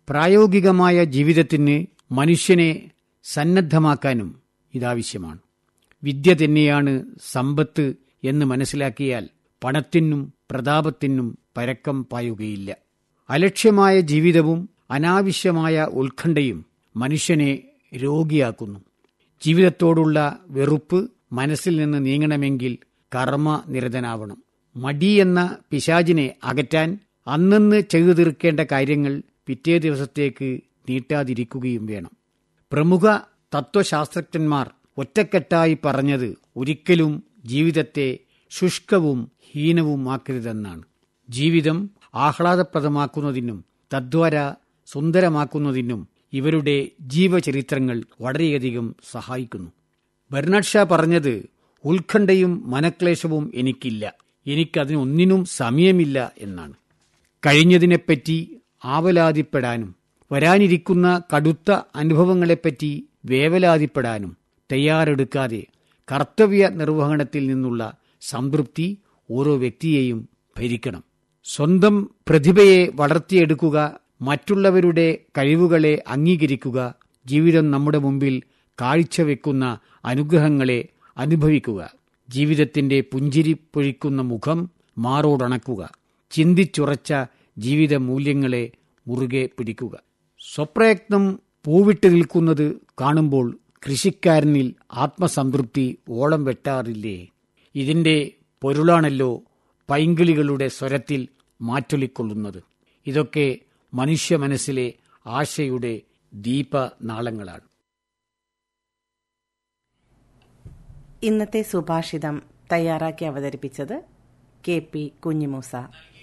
പ്രായോഗികമായ ജീവിതത്തിന് മനുഷ്യനെ സന്നദ്ധമാക്കാനും ഇതാവശ്യമാണ് വിദ്യ തന്നെയാണ് സമ്പത്ത് എന്ന് മനസ്സിലാക്കിയാൽ പണത്തിനും പ്രതാപത്തിനും പരക്കം പായുകയില്ല അലക്ഷ്യമായ ജീവിതവും അനാവശ്യമായ ഉത്കണ്ഠയും മനുഷ്യനെ രോഗിയാക്കുന്നു ജീവിതത്തോടുള്ള വെറുപ്പ് മനസ്സിൽ നിന്ന് നീങ്ങണമെങ്കിൽ കർമ്മ നിരതനാവണം മടി എന്ന പിശാചിനെ അകറ്റാൻ അന്നന്ന് ചെയ്തു തീർക്കേണ്ട കാര്യങ്ങൾ പിറ്റേ ദിവസത്തേക്ക് നീട്ടാതിരിക്കുകയും വേണം പ്രമുഖ തത്വശാസ്ത്രജ്ഞന്മാർ ഒറ്റക്കെട്ടായി പറഞ്ഞത് ഒരിക്കലും ജീവിതത്തെ ശുഷ്കവും ഹീനവുമാക്കരുതെന്നാണ് ജീവിതം ആഹ്ലാദപ്രദമാക്കുന്നതിനും തദ്വാര സുന്ദരമാക്കുന്നതിനും ഇവരുടെ ജീവചരിത്രങ്ങൾ വളരെയധികം സഹായിക്കുന്നു ബെർണഡ് ഷാ പറഞ്ഞത് ഉത്കണ്ഠയും മനക്ലേശവും എനിക്കില്ല എനിക്കതിനൊന്നിനും സമയമില്ല എന്നാണ് കഴിഞ്ഞതിനെപ്പറ്റി ആവലാതിപ്പെടാനും വരാനിരിക്കുന്ന കടുത്ത അനുഭവങ്ങളെപ്പറ്റി വേവലാതിപ്പെടാനും തയ്യാറെടുക്കാതെ കർത്തവ്യ നിർവഹണത്തിൽ നിന്നുള്ള സംതൃപ്തി ഓരോ വ്യക്തിയെയും ഭരിക്കണം സ്വന്തം പ്രതിഭയെ വളർത്തിയെടുക്കുക മറ്റുള്ളവരുടെ കഴിവുകളെ അംഗീകരിക്കുക ജീവിതം നമ്മുടെ മുമ്പിൽ കാഴ്ചവെക്കുന്ന അനുഗ്രഹങ്ങളെ അനുഭവിക്കുക ജീവിതത്തിന്റെ പുഞ്ചിരി പൊഴിക്കുന്ന മുഖം മാറോടണക്കുക ചിന്തിച്ചുറച്ച ജീവിത മൂല്യങ്ങളെ മുറുകെ പിടിക്കുക സ്വപ്രയത്നം പൂവിട്ട് നിൽക്കുന്നത് കാണുമ്പോൾ കൃഷിക്കാരനിൽ ആത്മസംതൃപ്തി ഓളം വെട്ടാറില്ലേ ഇതിന്റെ പൊരുളാണല്ലോ പൈങ്കിളികളുടെ സ്വരത്തിൽ മാറ്റൊലിക്കൊള്ളുന്നത് ഇതൊക്കെ മനുഷ്യ മനസ്സിലെ ആശയുടെ ദീപനാളങ്ങളാണ് ഇന്നത്തെ സുഭാഷിതം തയ്യാറാക്കി അവതരിപ്പിച്ചത് കെ പി കുഞ്ഞിമൂസ